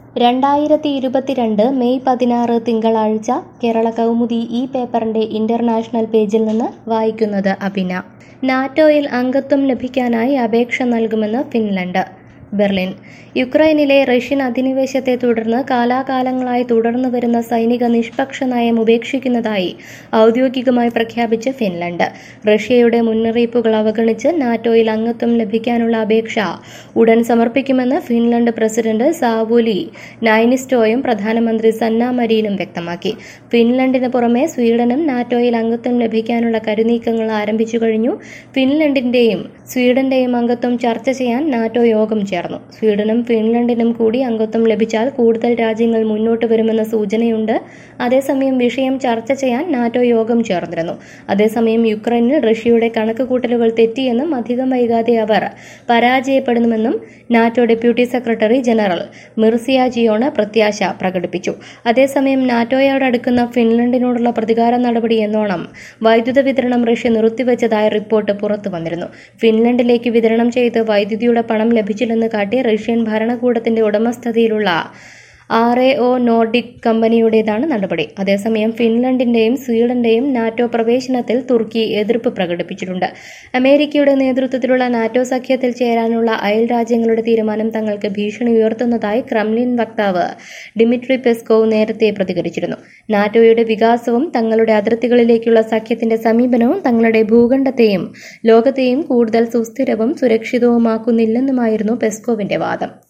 രണ്ടായിരത്തി ഇരുപത്തിരണ്ട് മെയ് പതിനാറ് തിങ്കളാഴ്ച കേരള കൗമുദി ഈ പേപ്പറിന്റെ ഇന്റർനാഷണൽ പേജിൽ നിന്ന് വായിക്കുന്നത് അഭിന നാറ്റോയിൽ അംഗത്വം ലഭിക്കാനായി അപേക്ഷ നൽകുമെന്ന് ഫിൻലൻഡ് ബെർലിൻ യുക്രൈനിലെ റഷ്യൻ അധിനിവേശത്തെ തുടർന്ന് കാലാകാലങ്ങളായി തുടർന്നു വരുന്ന സൈനിക നിഷ്പക്ഷ നയം ഉപേക്ഷിക്കുന്നതായി ഔദ്യോഗികമായി പ്രഖ്യാപിച്ച് ഫിൻലൻഡ് റഷ്യയുടെ മുന്നറിയിപ്പുകൾ അവഗണിച്ച് നാറ്റോയിൽ അംഗത്വം ലഭിക്കാനുള്ള അപേക്ഷ ഉടൻ സമർപ്പിക്കുമെന്ന് ഫിൻലൻഡ് പ്രസിഡന്റ് സാവൂലി നൈനിസ്റ്റോയും പ്രധാനമന്ത്രി സന്ന മരീനും വ്യക്തമാക്കി ഫിൻലൻഡിന് പുറമെ സ്വീഡനും നാറ്റോയിൽ അംഗത്വം ലഭിക്കാനുള്ള കരുനീക്കങ്ങൾ ആരംഭിച്ചു കഴിഞ്ഞു ഫിൻലൻഡിന്റെയും സ്വീഡന്റെയും അംഗത്വം ചർച്ച ചെയ്യാൻ നാറ്റോ യോഗം ചേർന്നു സ്വീഡനും ഫിൻലൻഡിനും കൂടി അംഗത്വം ലഭിച്ചാൽ കൂടുതൽ രാജ്യങ്ങൾ മുന്നോട്ട് വരുമെന്ന സൂചനയുണ്ട് അതേസമയം വിഷയം ചർച്ച ചെയ്യാൻ നാറ്റോ യോഗം ചേർന്നിരുന്നു അതേസമയം യുക്രൈനിൽ റഷ്യയുടെ കണക്കുകൂട്ടലുകൾ തെറ്റിയെന്നും അധികം വൈകാതെ അവർ പരാജയപ്പെടുമെന്നും NATO deputy secretary general Mircea Geoana പ്രത്യാശ പ്രകടിപ്പിച്ചു അതേസമയം നാറ്റോയോടടുക്കുന്ന ഫിൻലൻഡിനോടുള്ള പ്രതികാര നടപടി എന്നോണം വൈദ്യുത വിതരണം റഷ്യ നിർത്തിവച്ചതായ റിപ്പോർട്ട് പുറത്തു വന്നിരുന്നു ഫിൻലൻഡിലേക്ക് വിതരണം ചെയ്ത് വൈദ്യുതിയുടെ പണം ലഭിച്ചില്ലെന്ന് കാട്ടി റഷ്യൻ ഭരണകൂടത്തിന്റെ ഉടമസ്ഥതയിലുള്ള ആർ എ ഒ നോർഡിക് കമ്പനിയുടേതാണ് നടപടി അതേസമയം ഫിൻലൻഡിന്റെയും സ്വീഡന്റെയും നാറ്റോ പ്രവേശനത്തിൽ തുർക്കി എതിർപ്പ് പ്രകടിപ്പിച്ചിട്ടുണ്ട് അമേരിക്കയുടെ നേതൃത്വത്തിലുള്ള നാറ്റോ സഖ്യത്തിൽ ചേരാനുള്ള അയൽ രാജ്യങ്ങളുടെ തീരുമാനം തങ്ങൾക്ക് ഭീഷണി ഉയർത്തുന്നതായി ക്രെംലിൻ വക്താവ് ഡിമിട്രി പെസ്കോവ് നേരത്തെ പ്രതികരിച്ചിരുന്നു നാറ്റോയുടെ വികാസവും തങ്ങളുടെ അതിർത്തികളിലേക്കുള്ള സഖ്യത്തിന്റെ സമീപനവും തങ്ങളുടെ ഭൂഖണ്ഡത്തെയും ലോകത്തെയും കൂടുതൽ സുസ്ഥിരവും സുരക്ഷിതവുമാക്കുന്നില്ലെന്നുമായിരുന്നു പെസ്കോവിന്റെ വാദം